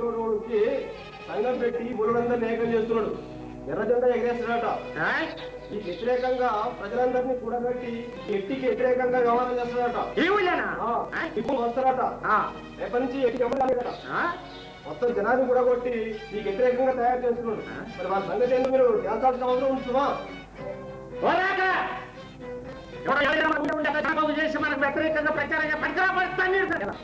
ఊరోడు వచ్చి సంఘం పెట్టి ఊరోడంతా ఏకం చేస్తున్నాడు ఎర్ర జెండా ఎగరేస్తున్నాడట ఈ వ్యతిరేకంగా ప్రజలందరినీ కూడబెట్టి ఎట్టికి వ్యతిరేకంగా వ్యవహారం చేస్తున్నాడట ఈ ఊళ్ళోనా? ఆ, ఇప్పుడు వస్తారట ఆ, రేపటి నుంచి ఎట్టి ఎవరు రాలేదట. ఆ? మొత్తం జనాన్ని కూడా కొట్టి ఈ వ్యతిరేకంగా తయారు చేస్తున్నాడు మరి వాళ్ళ సంగతి ఏంటో మీరు తేల్చాల్సిన అవసరం ఉంటుందా పోరాక! ఎవరో ఎవరైనా మన ఊళ్ళో ఉండే చంద్రబాబు చేసి మనకు వ్యతిరేకంగా ప్రచారంగా పరికరా పడతాను మీరు కదా.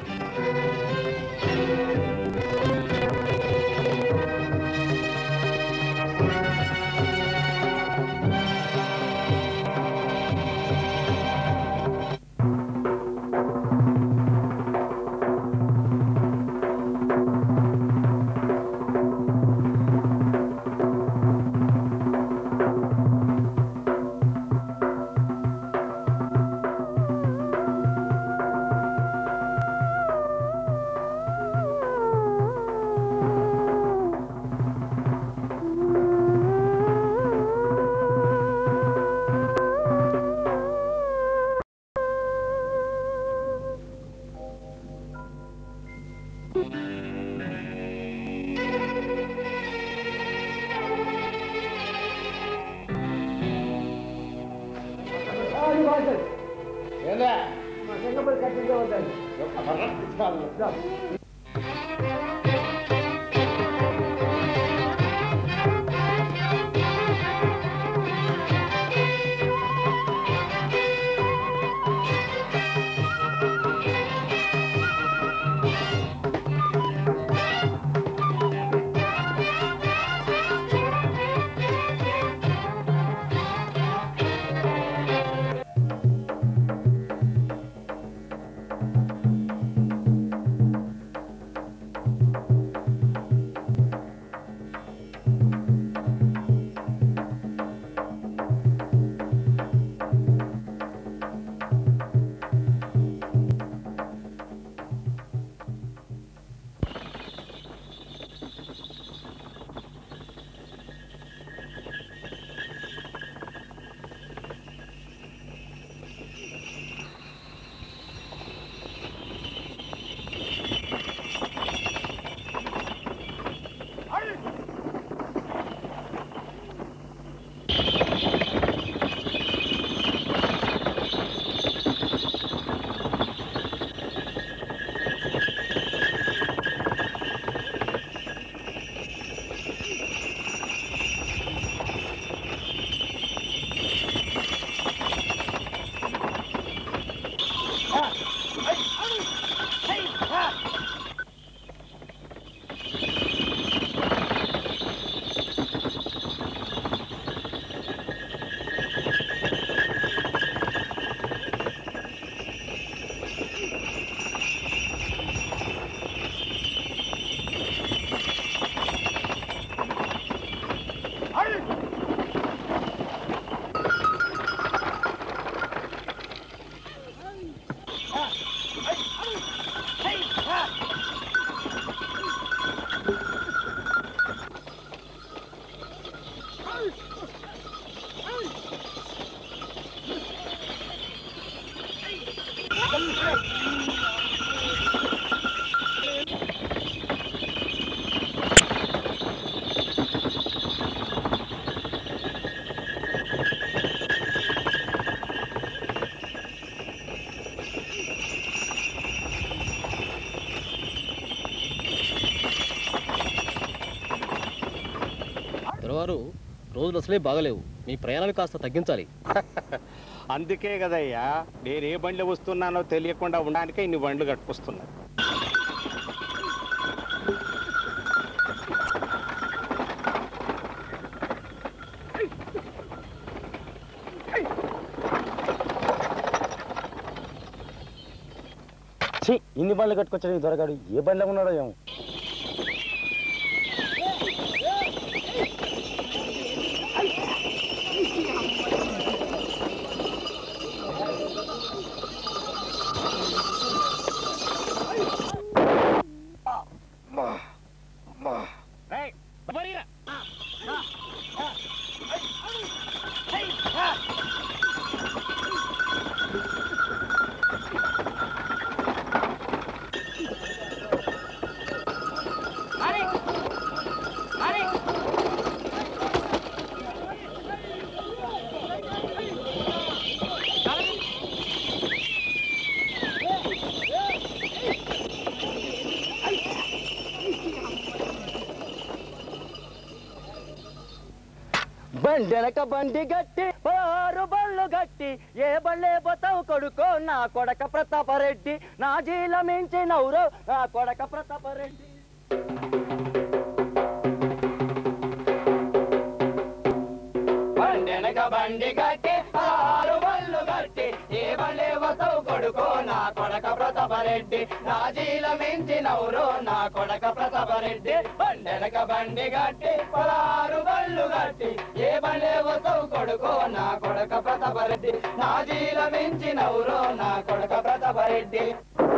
దొరవారు రోజులు అసలే బాగలేవు మీ ప్రయాణాలు కాస్త తగ్గించాలి అందుకే కదయ్యా నేను ఏ బండ్లు వస్తున్నానో తెలియకుండా ఉండడానికే ఇన్ని బండ్లు కట్టుకొస్తున్నా ఛీ ఇన్ని బండ్లు కట్టుకొచ్చాడు ఈ దొరగాడు ఏ బండ్లో ఉన్నాడో ఏమో ఏయ్, బబరీరా. బండెనక బండి గట్టి పదహారు బళ్ళు గట్టి ఏ బళ్ళే పోతావు కొడుకో నా కొడక ప్రతాపరెడ్డి నా జీల మించి నవ్వురో నా కొడక ప్రతాపరెడ్డి బండెనక బండి గట్టి పదహారు బళ్ళు గట్టి ఏ బళ్ళే పోతావు కొడుకో నా కొడక ప్రతాపరెడ్డి నా జీల మించి నవ్వురో నా కొడక ప్రతాపరెడ్డి బండెనక బండి గట్టి పదహారు బళ్ళు గట్టి ఏ బళ్ళే పోతావు కొడుకో నా కొడక ప్రతాపరెడ్డి నా జీల మించి నవ్వురో నా కొడక ప్రతాపరెడ్డి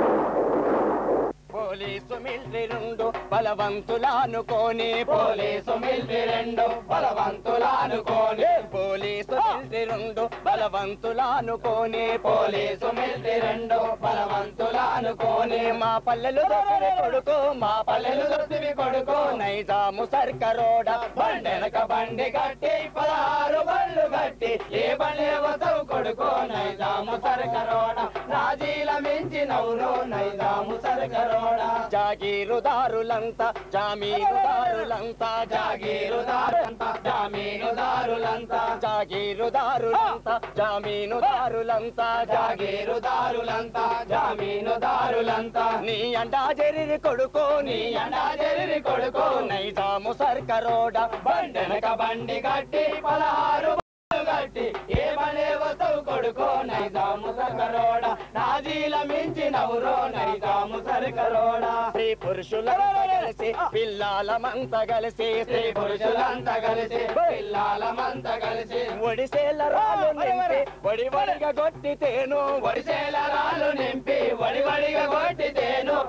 పోలీసు మిలిటరీ రెండు బలవంతులానుకోని పోలీసు మిలిటరీ రెండు బలవంతులానుకోని పోలీసు మిలిటరీ రెండు బలవంతులానుకోని పోలీసు మిలిటరీ రెండు బలవంతులానుకోని మా పల్లెలు దొరికివి కొడుకు మా పల్లెలు దొరికివి కొడుకు నైజాము సర్కరోడ బండెనక బండి కట్టి పదహారు బళ్ళు కట్టి ఏ బండి వసవు కొడుకు నైజాము సర్కరోడ రాజీల మించి నవ్వును నైజాము సర్కరోడ జాగీరుదారులంతా జామీనుదారులంతా జాగీరుదారులంతా జామీనుదారులంతా జాగీరుదారులంతా జామీనుదారులంతా జాగీరుదారులంతా జామీనుదారులంతా నీ అండా జరిరి కొడుకో నీ అండా జరిరి కొడుకో నైజాము సర్కరోడ బండెనక బండి కట్టి పదహారు గట్టి ఏ మనే వసవు కొడుకో నైజాము సర్కరోడ నాజీల మించి నవ్వురో నైజాము సర్కరోడ స్త్రీ పురుషులంతా కలిసి పిల్లాలమంత కలిసి స్త్రీ పురుషులంతా కలిసి పిల్లాలమంత కలిసి ఒడిసేల రాళ్ళు నింపి వడి వడిగా కొట్టితేను ఒడిసేల రాళ్ళు నింపి వడి వడిగా కొట్టితేను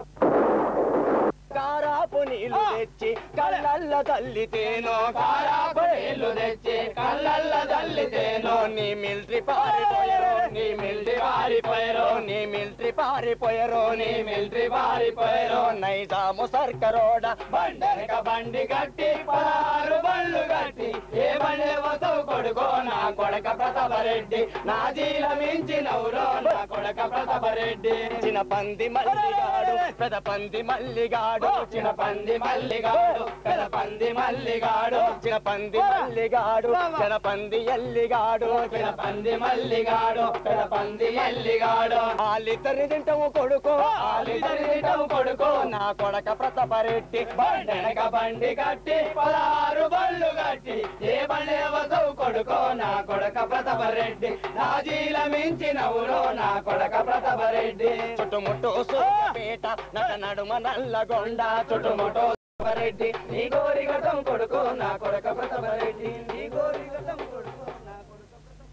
కారాపు నీళ్లు తెచ్చి కళ్ళల్ల తల్లితేనో కారాపు నీళ్లు తెచ్చి కళ్ళల్ల తల్లితేనో నీ మిలిటరీ పారిపోయరో నీ మిలిటరీ పారిపోయరో నీ మిలిటరీ పారిపోయరో నీ మిలిటరీ పారిపోయరో నైజాము సర్కరోడ బండరక బండి కట్టి పదహారు బళ్ళు కట్టి ఏ బండి వసవు కొడుకో నా కొడక ప్రతాపరెడ్డి నా జీల మించి నవ్వురో నా కొడక ప్రతాపరెడ్డి చిన్న పంది మల్లిగాడు పెద పంది మల్లిగాడు చిన్న పంది మల్లిగాడు పెద పంది మల్లిగాడు చిన్న పంది మల్లిగాడు చిన్న పంది ఎల్లిగాడు చిన్న పంది మల్లిగాడు పెద పంది ఎల్లిగాడు ఆలిద్దరిని తింటాము కొడుకో ఆలిద్దరిని తింటాము కొడుకో నా కొడక ప్రతాపరెడ్డి బండెనక బండి కట్టి పదహారు బళ్ళు కట్టి ఏ బండి వసవు కొడుకో నా కొడక ప్రతాపరెడ్డి నా జీల మించి నవ్వురో నా కొడక ప్రతాపరెడ్డి చుట్టుముట్టు పేట నట నడుమ నల్లగొండ చుట్టుముట్టు రెడ్డి నీ గోరి గతం కొడుకో నా కొడక ప్రతాపరెడ్డి నీ గోరి గతం కొడుకో నా కొడక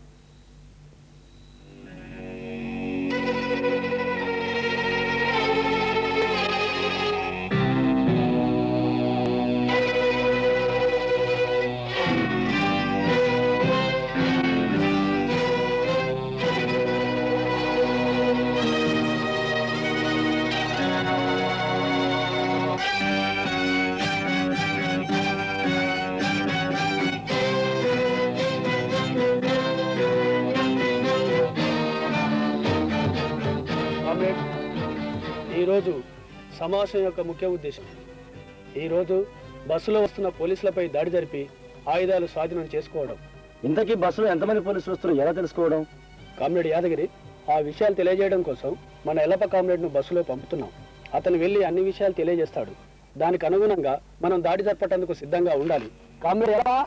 కామ్రేడ్ ఈరోజు సమావేశం యొక్క ముఖ్య ఉద్దేశం ఈరోజు బస్సులో వస్తున్న పోలీసులపై దాడి జరిపి ఆయుధాలు స్వాధీనం చేసుకోవడం ఇంతకీ బస్సులో ఎంతమంది పోలీసులు వస్తున్నారో ఎలా తెలుసుకోవడం కామ్రేడ్ యాదగిరి ఆ విషయాలు తెలియజేయడం కోసం మన ఎల్లప్ప కామ్రేడ్ను బస్సులో పంపుతున్నాం అతను వెళ్ళి అన్ని విషయాలు తెలియజేస్తాడు దానికి అనుగుణంగా మనం దాడి జరపటందుకు సిద్ధంగా ఉండాలి కామ్రేడ్ ఎలా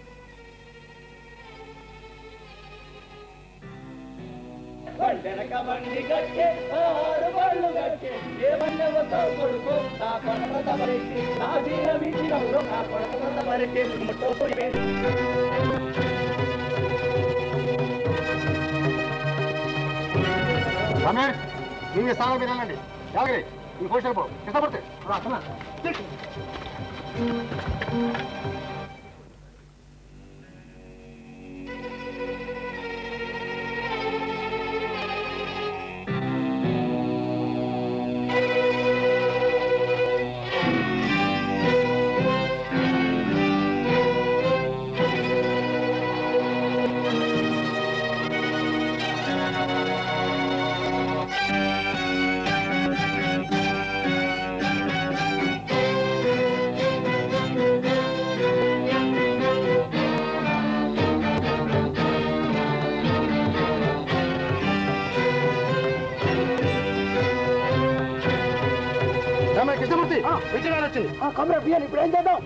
బండెనక బండి కట్టి ఆరు బళ్ళు కట్టి ఏ బండి వస్తావు కొడుకు నా కొడక ప్రతాపరెడ్డి నా జీల మించి నవ్వురో నా కొడక ప్రతాపరెడ్డి ముట్టో ನಿಮಗೆ ಸ್ಥಾನ ಬೇಕಲ್ಲಂడి ಯಾವಾಗ್ರಿ ಈ ಫೋನ್ ಪೋ ಕೆಲಸ ಬರ್ತೆ బండి వచ్చింది విజయవాడ వచ్చింది కమరా బియ్యాలు ఇప్పుడు ఏం చేద్దాం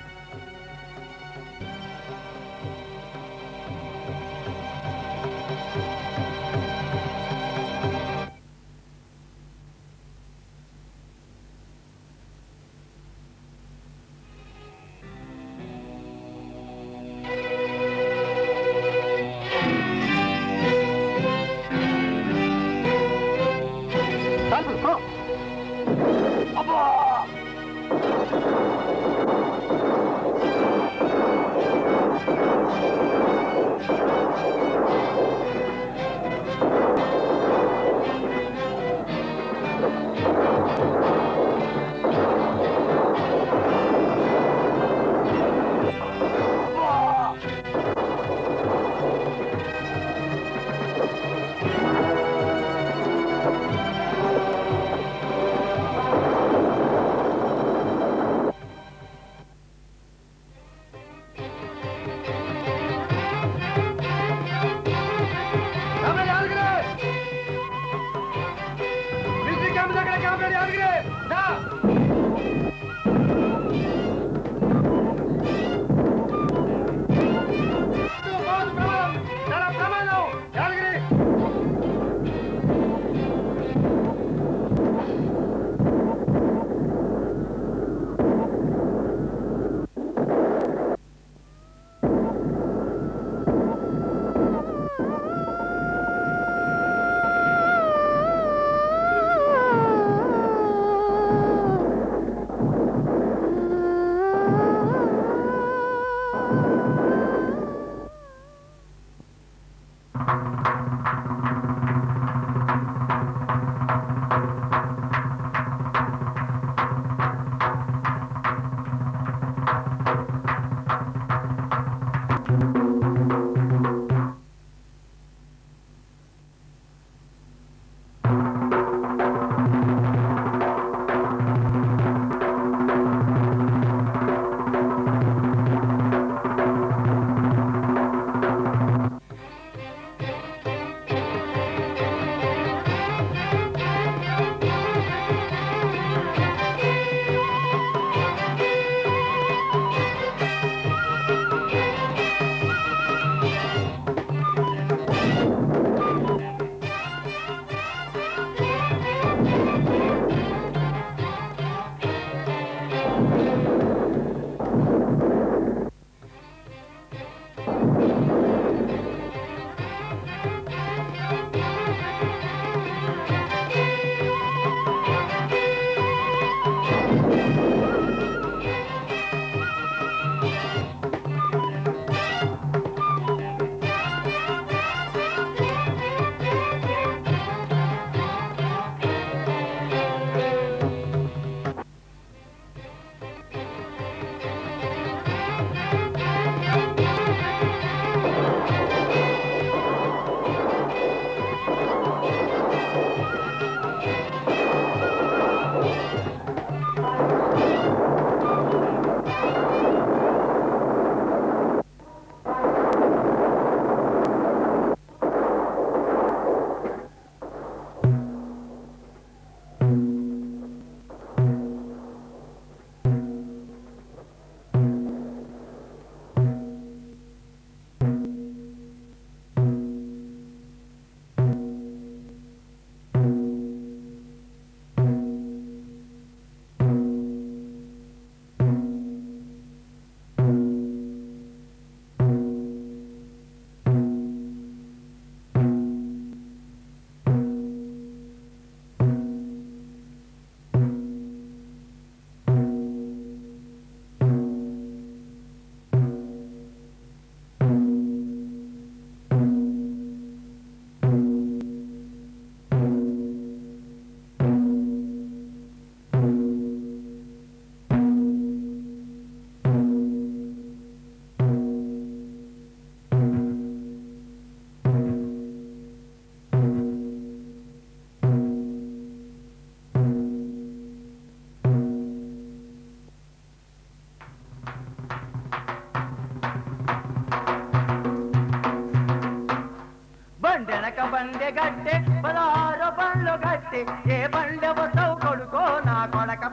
బండెనక బండె గట్టె పదహారు బండ్లు గట్టి ఏ బండె వస్తావు కొడుకో నా కొడక ప్రతప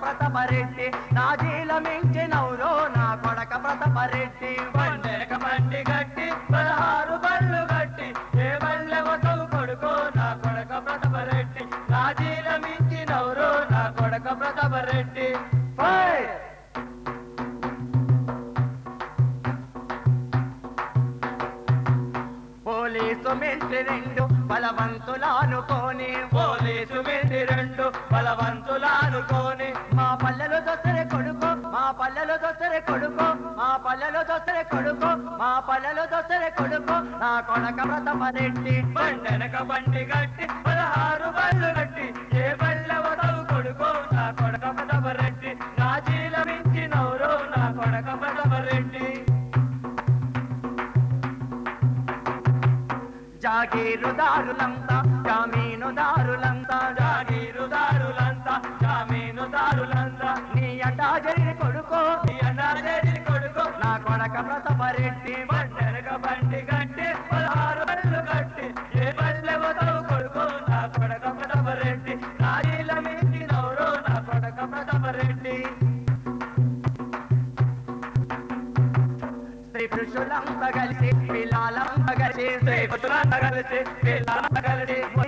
ప్రతాపరెడ్డి నా జీల మించినవురో నా కొడక ప్రతాపరెడ్డి బండెనక బండి గట్టి పదహారు బళ్ళు గట్టి ఏ బళ్ళెవతవు కొడుకో నా కొడక ప్రతాపరెడ్డి నా జీల మించినవురో నా కొడక ప్రతాపరెడ్డి ఫైర్ పోలీసు మిల్టి రెండు బలవంతులానుకోని పోలీసు మిల్టి రెండు బలవంతులానుకోని మా పల్లెలు దొసరే కొడుకో మా పల్లెలు దొసరే కొడుకో మా పల్లెలు దొసరే కొడుకో మా పల్లెలు దొసరే కొడుకో నా కొడక వ్రతమరెడ్డి బండెనక బండి గట్టి పదహారు బళ్ళు గట్టి ఏ బళ్ళవతవు కొడుకో నా కొడక వ్రతమరెడ్డి నా జీల మించినవరో నా కొడక వ్రతమరెడ్డి జాగీరుదారులంతా జామీనుదారులంతా జాగీరుదారులంతా జామీనుదారులంతా నీ అండా జరిగి కొడుకో నీ అండా జరిగి కొడుకో నా కొడక ప్రతపరెడ్డి బండెనక బండి గట్టి పదహారు బళ్ళు గట్టి ఏ బళ్ళెవతవు కొడుకో నా కొడక ప్రతపరెడ్డి రాజీల మించి నవరో నా కొడక ప్రతపరెడ్డి స్త్రీ పురుషులంతా కలిసి పిల్లలంతా కలిసి స్త్రీ పురుషులంతా కలిసి పిల్లలంతా కలిసి